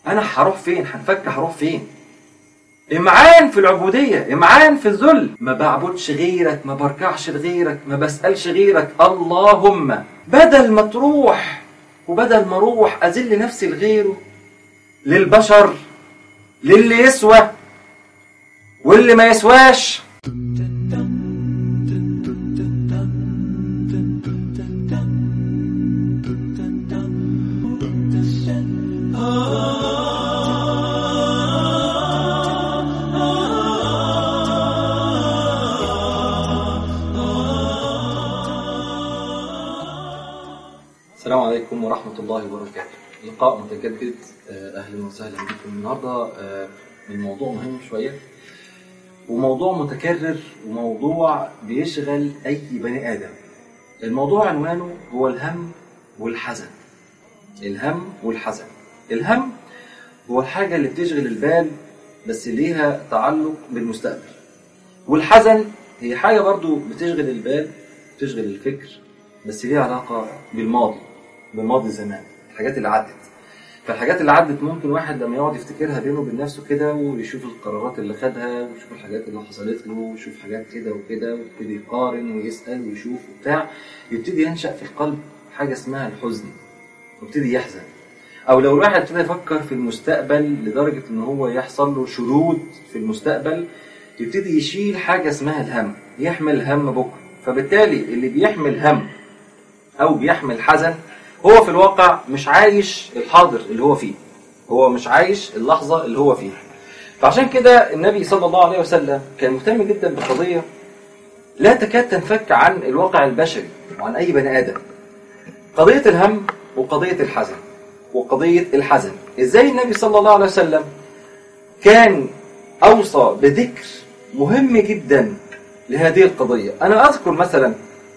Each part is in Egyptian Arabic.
انا هروح فين هنفك هروح فين امعان في العبودية امعان في الذل ما بعبدش غيرك ما بركعش لغيرك ما بسألش غيرك اللهم بدل ما تروح وبدل ما اروح اذل نفسي لغيره للبشر للي يسوى واللي ما يسواش السلام عليكم ورحمة الله وبركاته لقاء متجدد آه، أهلا وسهلا بكم النهاردة آه، من موضوع مهم شوية وموضوع متكرر وموضوع بيشغل أي بني آدم الموضوع عنوانه هو الهم والحزن الهم والحزن الهم هو الحاجة اللي بتشغل البال بس ليها تعلق بالمستقبل والحزن هي حاجة برضو بتشغل البال بتشغل الفكر بس ليها علاقة بالماضي بماضي زمان الحاجات اللي عدت فالحاجات اللي عدت ممكن واحد لما يقعد يفتكرها بينه وبين نفسه كده ويشوف القرارات اللي خدها ويشوف الحاجات اللي حصلت له ويشوف حاجات كده وكده ويبتدي يقارن ويسأل ويشوف وبتاع يبتدي ينشأ في القلب حاجة اسمها الحزن ويبتدي يحزن او لو الواحد ابتدى يفكر في المستقبل لدرجة ان هو يحصل له شرود في المستقبل يبتدي يشيل حاجة اسمها الهم يحمل هم بكرة فبالتالي اللي بيحمل هم او بيحمل حزن هو في الواقع مش عايش الحاضر اللي هو فيه هو مش عايش اللحظة اللي هو فيها فعشان كده النبي صلى الله عليه وسلم كان مهتم جدا بقضية لا تكاد تنفك عن الواقع البشري وعن أي بني آدم قضية الهم وقضية الحزن وقضية الحزن إزاي النبي صلى الله عليه وسلم كان أوصى بذكر مهم جدا لهذه القضية أنا أذكر مثلا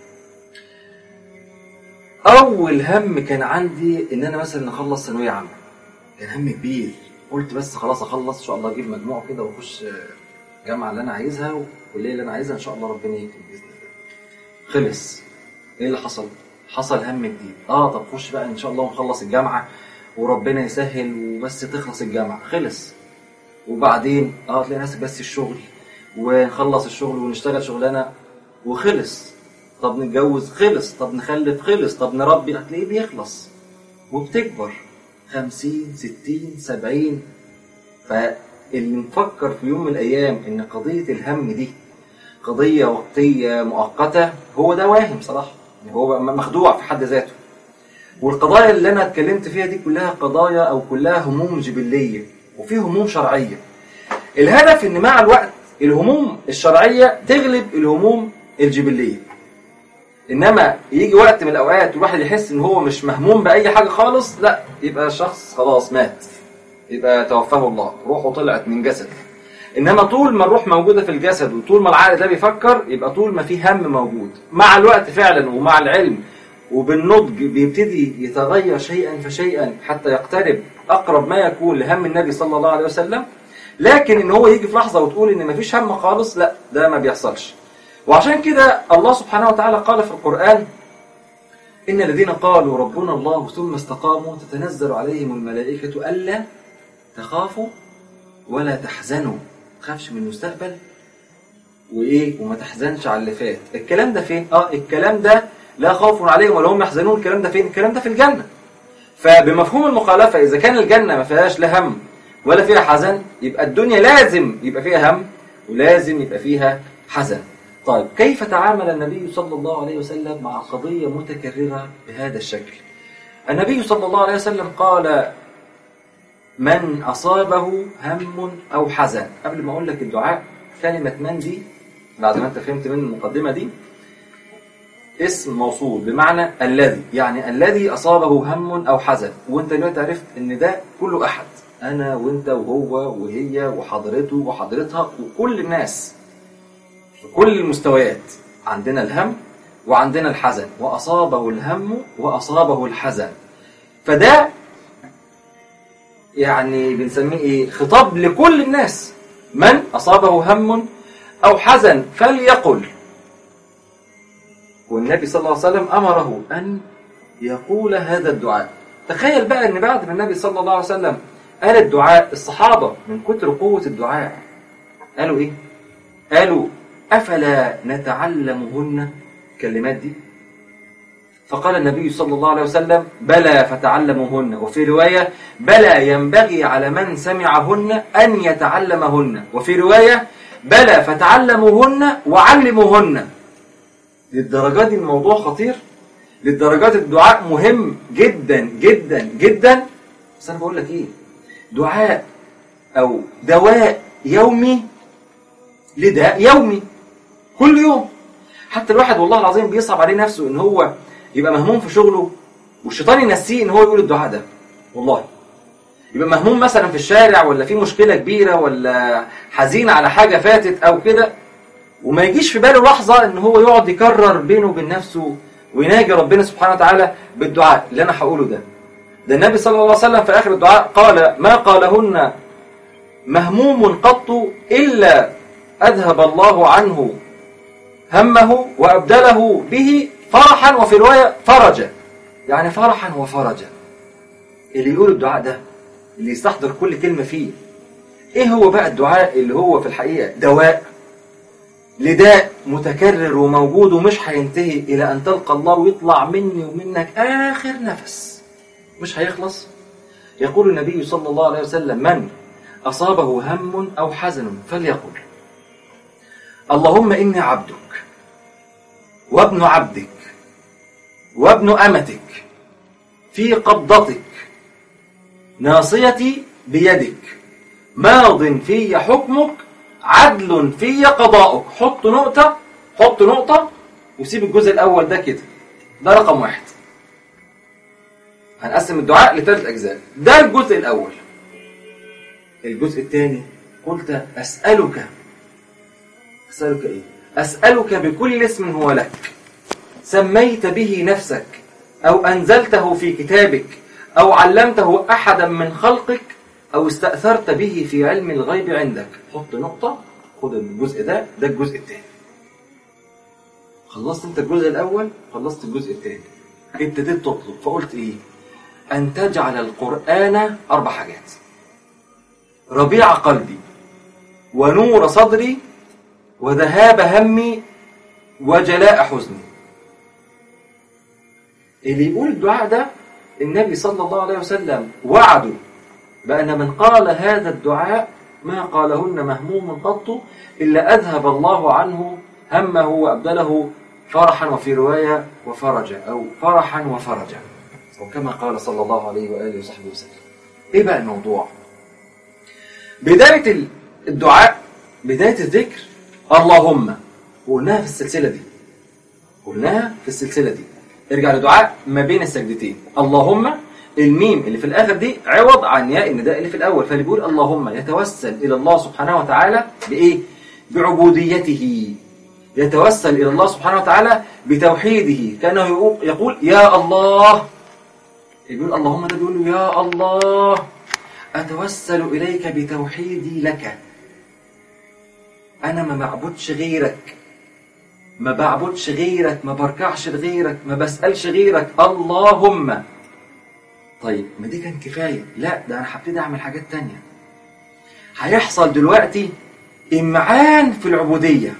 أول هم كان عندي إن أنا مثلا أخلص ثانوية عامة كان هم كبير قلت بس خلاص أخلص إن شاء الله أجيب مجموع كده وأخش الجامعة اللي أنا عايزها والكلية اللي أنا عايزها إن شاء الله ربنا يكرم بإذن الله خلص إيه اللي حصل؟ حصل هم جديد آه طب خش بقى إن شاء الله ونخلص الجامعة وربنا يسهل وبس تخلص الجامعة خلص وبعدين اه تلاقي نفسك بس الشغل ونخلص الشغل ونشتغل شغلانه وخلص طب نتجوز خلص طب نخلف خلص طب نربي هتلاقيه بيخلص وبتكبر خمسين ستين سبعين فاللي مفكر في يوم من الأيام إن قضية الهم دي قضية وقتية مؤقتة هو ده واهم صراحة يعني هو مخدوع في حد ذاته والقضايا اللي أنا اتكلمت فيها دي كلها قضايا أو كلها هموم جبلية وفي هموم شرعية الهدف ان مع الوقت الهموم الشرعية تغلب الهموم الجبلية انما يجي وقت من الاوقات الواحد يحس ان هو مش مهموم باي حاجة خالص لا يبقى الشخص خلاص مات يبقى توفاه الله روحه طلعت من جسده انما طول ما الروح موجودة في الجسد وطول ما العقل ده بيفكر يبقى طول ما في هم موجود مع الوقت فعلا ومع العلم وبالنضج بيبتدي يتغير شيئا فشيئا حتى يقترب أقرب ما يكون لهم النبي صلى الله عليه وسلم لكن إن هو يجي في لحظة وتقول إن مفيش هم خالص لا ده ما بيحصلش وعشان كده الله سبحانه وتعالى قال في القرآن إن الذين قالوا ربنا الله ثم استقاموا تتنزل عليهم الملائكة ألا تخافوا ولا تحزنوا تخافش من المستقبل وإيه وما تحزنش على اللي فات الكلام ده فين؟ آه الكلام ده لا خوف عليهم ولا هم يحزنون الكلام ده فين الكلام ده في الجنة فبمفهوم المخالفة إذا كان الجنة ما فيهاش لا هم ولا فيها حزن يبقى الدنيا لازم يبقى فيها هم ولازم يبقى فيها حزن طيب كيف تعامل النبي صلى الله عليه وسلم مع قضية متكررة بهذا الشكل النبي صلى الله عليه وسلم قال من أصابه هم أو حزن قبل ما أقول لك الدعاء كلمة من دي بعد ما أنت فهمت من المقدمة دي اسم موصول بمعنى الذي يعني الذي أصابه هم أو حزن وانت دلوقتي عرفت ان ده كله أحد أنا وانت وهو وهي وحضرته وحضرتها وكل الناس في كل المستويات عندنا الهم وعندنا الحزن وأصابه الهم وأصابه الحزن فده يعني بنسميه ايه خطاب لكل الناس من أصابه هم أو حزن فليقل والنبي صلى الله عليه وسلم أمره أن يقول هذا الدعاء تخيل بقى أن بعد ما النبي صلى الله عليه وسلم قال الدعاء الصحابة من كتر قوة الدعاء قالوا إيه؟ قالوا أفلا نتعلمهن الكلمات دي فقال النبي صلى الله عليه وسلم بلى فتعلموهن وفي رواية بلى ينبغي على من سمعهن أن يتعلمهن وفي رواية بلى فتعلموهن وعلموهن للدرجات دي الموضوع خطير للدرجات الدعاء مهم جدا جدا جدا بس أنا بقول لك إيه دعاء أو دواء يومي لداء يومي كل يوم حتى الواحد والله العظيم بيصعب عليه نفسه ان هو يبقى مهموم في شغله والشيطان ينسيه ان هو يقول الدعاء ده والله يبقى مهموم مثلا في الشارع ولا في مشكله كبيره ولا حزين على حاجه فاتت او كده وما يجيش في باله لحظه ان هو يقعد يكرر بينه وبين نفسه ويناجي ربنا سبحانه وتعالى بالدعاء اللي انا هقوله ده ده النبي صلى الله عليه وسلم في اخر الدعاء قال ما قالهن مهموم قط الا اذهب الله عنه همه وأبدله به فرحا وفي رواية فرجا يعني فرحا وفرجا اللي يقول الدعاء ده اللي يستحضر كل كلمة فيه ايه هو بقى الدعاء اللي هو في الحقيقة دواء لداء متكرر وموجود ومش هينتهي إلى أن تلقى الله ويطلع مني ومنك آخر نفس مش هيخلص يقول النبي صلى الله عليه وسلم من أصابه هم أو حزن فليقل اللهم إني عبدك وابن عبدك وابن أمتك في قبضتك ناصيتي بيدك ماض في حكمك عدل في قضاؤك حط نقطة حط نقطة وسيب الجزء الأول ده كده ده رقم واحد هنقسم الدعاء لثلاث أجزاء ده الجزء الأول الجزء الثاني قلت أسألك أسألك إيه أسألك بكل اسم هو لك سميت به نفسك أو أنزلته في كتابك أو علمته أحدا من خلقك أو استأثرت به في علم الغيب عندك حط نقطة خد الجزء ده ده الجزء الثاني خلصت انت الجزء الأول خلصت الجزء الثاني ابتديت تطلب فقلت إيه أن تجعل القرآن أربع حاجات ربيع قلبي ونور صدري وذهاب همي وجلاء حزني اللي يقول الدعاء ده النبي صلى الله عليه وسلم وعده بأن من قال هذا الدعاء ما قالهن مهموم قط إلا أذهب الله عنه همه وأبدله فرحا وفي رواية وفرجا أو فرحا وفرجا وكما قال صلى الله عليه وآله وصحبه وسلم إيه بقى الموضوع بداية الدعاء بداية الذكر اللهم قلناها في السلسلة دي قلناها في السلسلة دي ارجع لدعاء ما بين السجدتين اللهم الميم اللي في الآخر دي عوض عن ياء النداء اللي في الأول فاللي بيقول اللهم يتوسل إلى الله سبحانه وتعالى بإيه؟ بعبوديته يتوسل إلى الله سبحانه وتعالى بتوحيده كأنه يقول يا الله يقول اللهم ده بيقول له يا الله أتوسل إليك بتوحيدي لك أنا ما بعبدش غيرك ما بعبدش غيرك ما بركعش لغيرك ما بسألش غيرك اللهم طيب ما دي كان كفاية لا ده أنا هبتدي أعمل حاجات تانية هيحصل دلوقتي إمعان في العبودية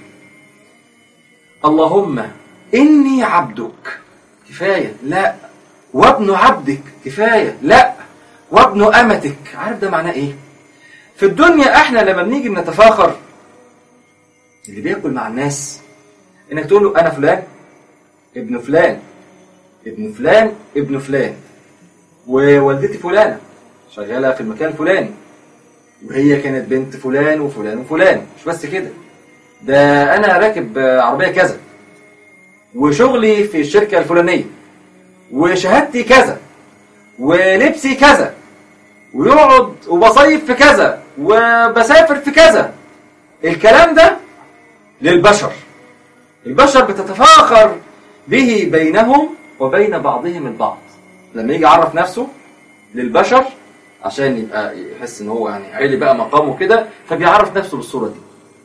اللهم إني عبدك كفاية لا وابن عبدك كفاية لا وابن أمتك عارف ده معناه إيه في الدنيا احنا لما بنيجي بنتفاخر اللي بياكل مع الناس انك تقول له انا فلان ابن فلان ابن فلان ابن فلان ووالدتي فلانه شغاله في المكان الفلاني وهي كانت بنت فلان وفلان وفلان مش بس كده ده انا راكب عربيه كذا وشغلي في الشركه الفلانيه وشهادتي كذا ولبسي كذا ويقعد وبصيف في كذا وبسافر في كذا الكلام ده للبشر البشر بتتفاخر به بينهم وبين بعضهم البعض لما يجي يعرف نفسه للبشر عشان يبقى يحس ان هو يعني عالي بقى مقامه كده فبيعرف نفسه بالصوره دي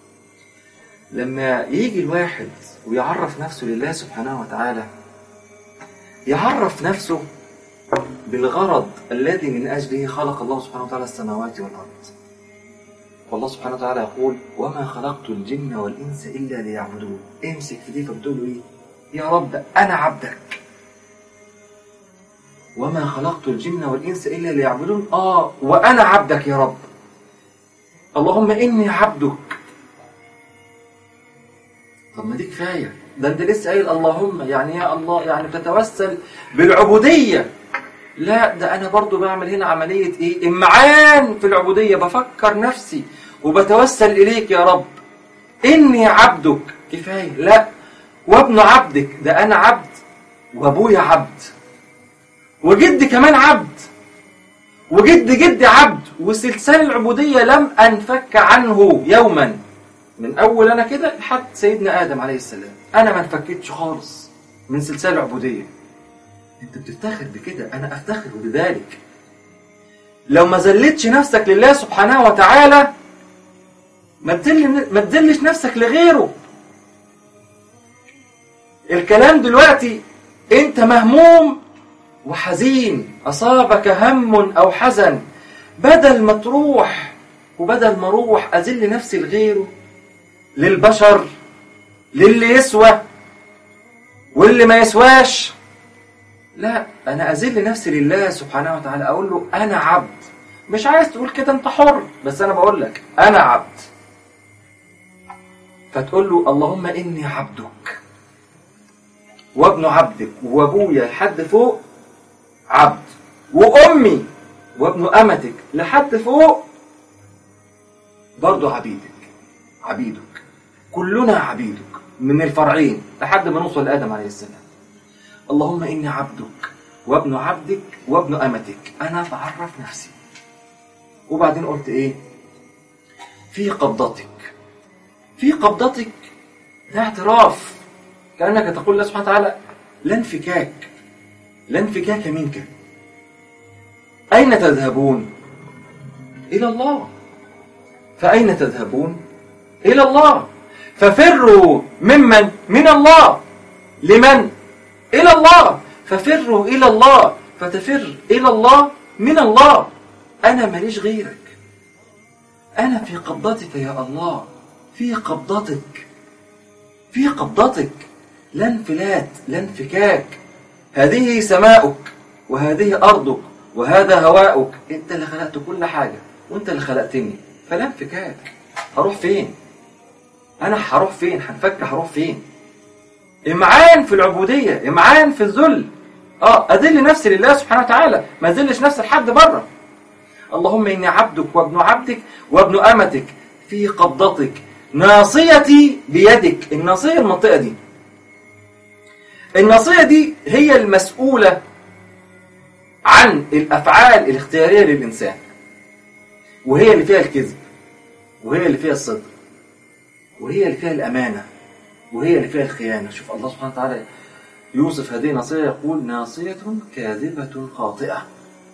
لما يجي الواحد ويعرف نفسه لله سبحانه وتعالى يعرف نفسه بالغرض الذي من أجله خلق الله سبحانه وتعالى السماوات والأرض والله سبحانه وتعالى يقول وما خلقت الجن والإنس إلا ليعبدون امسك في دي فبتقول له إيه يا رب أنا عبدك وما خلقت الجن والإنس إلا ليعبدون آه وأنا عبدك يا رب اللهم إني عبدك طب ما دي كفاية ده أنت لسه قايل اللهم يعني يا الله يعني تتوسل بالعبودية لا ده أنا برضو بعمل هنا عملية إيه إمعان في العبودية بفكر نفسي وبتوسل إليك يا رب إني عبدك كفاية لا وابن عبدك ده أنا عبد وأبويا عبد وجدي كمان عبد وجد جد عبد وسلسال العبودية لم أنفك عنه يوما من أول أنا كده لحد سيدنا آدم عليه السلام أنا ما انفكتش خالص من سلسال العبودية أنت بتفتخر بكده أنا أفتخر بذلك لو ما ذلتش نفسك لله سبحانه وتعالى ما تذل ما تذلش نفسك لغيره الكلام دلوقتي انت مهموم وحزين أصابك هم أو حزن بدل ما تروح وبدل ما اروح أذل نفسي لغيره للبشر للي يسوى واللي ما يسواش لا أنا أذل نفسي لله سبحانه وتعالى أقول له أنا عبد مش عايز تقول كده أنت حر بس أنا بقول لك أنا عبد فتقول له اللهم إني عبدك وابن عبدك وابويا لحد فوق عبد وامي وابن امتك لحد فوق برضه عبيدك عبيدك كلنا عبيدك من الفرعين لحد ما نوصل لادم عليه السلام اللهم اني عبدك وابن عبدك وابن امتك انا بعرف نفسي وبعدين قلت ايه في قبضتك في قبضتك ده اعتراف كانك تقول الله سبحانه وتعالى لا انفكاك لا انفكاك منك أين تذهبون؟ إلى الله فأين تذهبون؟ إلى الله ففروا ممن؟ من الله لمن؟ إلى الله ففروا إلى الله فتفر إلى الله من الله أنا ماليش غيرك أنا في قبضتك يا الله في قبضتك في قبضتك لا انفلات لا انفكاك هذه سماؤك وهذه أرضك وهذا هواؤك أنت اللي خلقت كل حاجة وأنت اللي خلقتني فلا انفكاك هروح فين أنا هروح فين هنفك هروح فين إمعان في العبودية إمعان في الذل آه أذل نفسي لله سبحانه وتعالى ما أذلش نفسي لحد بره اللهم إني عبدك وابن عبدك وابن أمتك في قبضتك ناصيتي بيدك الناصية المنطقة دي الناصية دي هي المسؤولة عن الأفعال الاختيارية للإنسان وهي اللي فيها الكذب وهي اللي فيها الصدق وهي اللي فيها الأمانة وهي اللي فيها الخيانة شوف الله سبحانه وتعالى يوصف هذه الناصية يقول ناصية كاذبة خاطئة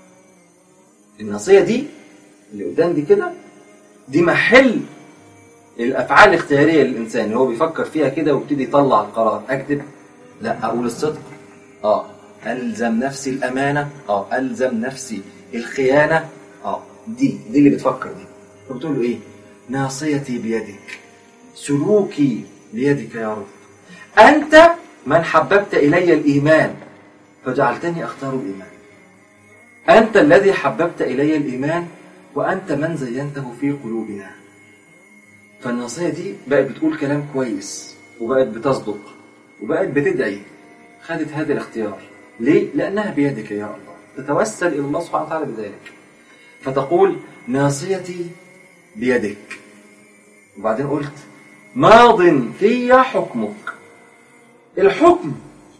الناصية دي اللي قدام دي كده دي محل الأفعال الاختيارية للإنسان اللي هو بيفكر فيها كده ويبتدي يطلع القرار أكذب لا أقول الصدق آه ألزم نفسي الأمانة آه ألزم نفسي الخيانة آه دي دي اللي بتفكر دي فبتقول له إيه ناصيتي بيدك سلوكي بيدك يا رب أنت من حببت إلي الإيمان فجعلتني أختار الإيمان أنت الذي حببت إلي الإيمان وأنت من زينته في قلوبنا فالناصية دي بقت بتقول كلام كويس وبقت بتصدق وبقت بتدعي خدت هذا الاختيار ليه؟ لأنها بيدك يا الله تتوسل إلى الله سبحانه وتعالى بذلك فتقول ناصيتي بيدك وبعدين قلت ماض في حكمك الحكم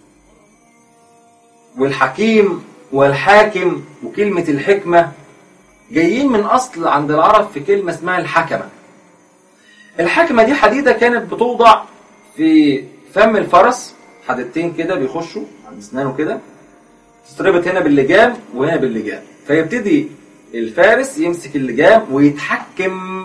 والحكيم والحاكم وكلمة الحكمة جايين من أصل عند العرب في كلمة اسمها الحكمة الحكمة دي حديدة كانت بتوضع في فم الفرس حديدتين كده بيخشوا عند اسنانه كده تتربط هنا باللجام وهنا باللجام فيبتدي الفارس يمسك اللجام ويتحكم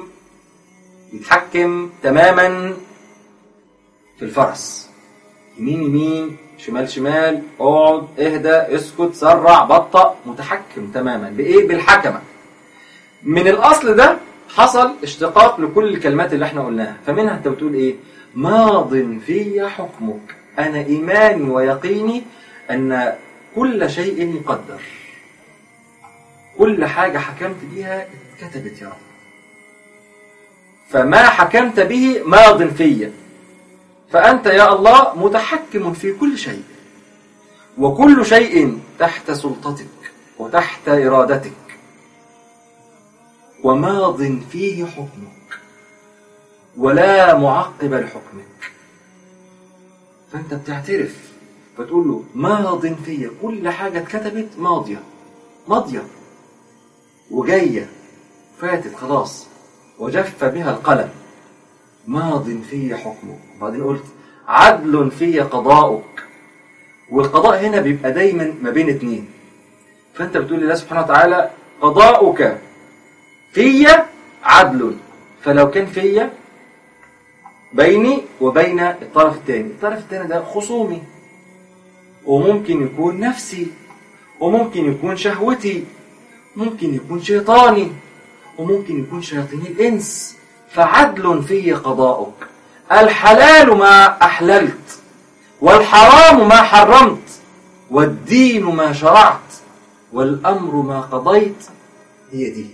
يتحكم تماما في الفرس يمين يمين شمال شمال اقعد اهدى اسكت سرع بطأ متحكم تماما بايه بالحكمه من الاصل ده حصل اشتقاق لكل الكلمات اللي احنا قلناها فمنها انت بتقول ايه ماض في حكمك انا ايماني ويقيني ان كل شيء يقدر كل حاجه حكمت بيها اتكتبت يا رب فما حكمت به ماض فيا فأنت يا الله متحكم في كل شيء وكل شيء تحت سلطتك وتحت إرادتك وماض فيه حكمك ولا معقب لحكمك فأنت بتعترف فتقول له ماض فيا كل حاجة اتكتبت ماضية ماضية وجاية فاتت خلاص وجف بها القلم ماض في حكمك وبعدين قلت عدل في قضاؤك والقضاء هنا بيبقى دايما ما بين اتنين فانت بتقول لله سبحانه وتعالى قضاؤك في عدل فلو كان في بيني وبين الطرف الثاني الطرف الثاني ده خصومي وممكن يكون نفسي وممكن يكون شهوتي ممكن يكون شيطاني وممكن يكون شياطين الإنس فعدل في قضاؤك الحلال ما أحللت والحرام ما حرمت والدين ما شرعت والأمر ما قضيت هي دي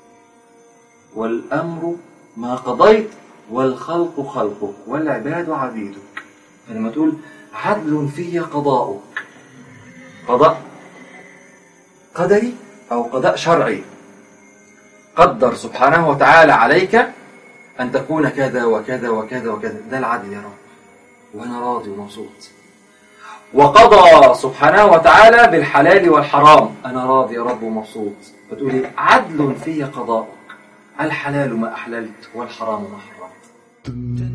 والأمر ما قضيت والخلق خلقك والعباد عبيدك فلما تقول عدل في قضاؤك قضاء قدري أو قضاء شرعي قدر سبحانه وتعالى عليك أن تكون كذا وكذا وكذا وكذا ده العدل يا رب وأنا راضي ومبسوط وقضى سبحانه وتعالى بالحلال والحرام أنا راضي يا رب ومبسوط فتقولي عدل في قضاؤك الحلال ما أحللت والحرام ما حرمت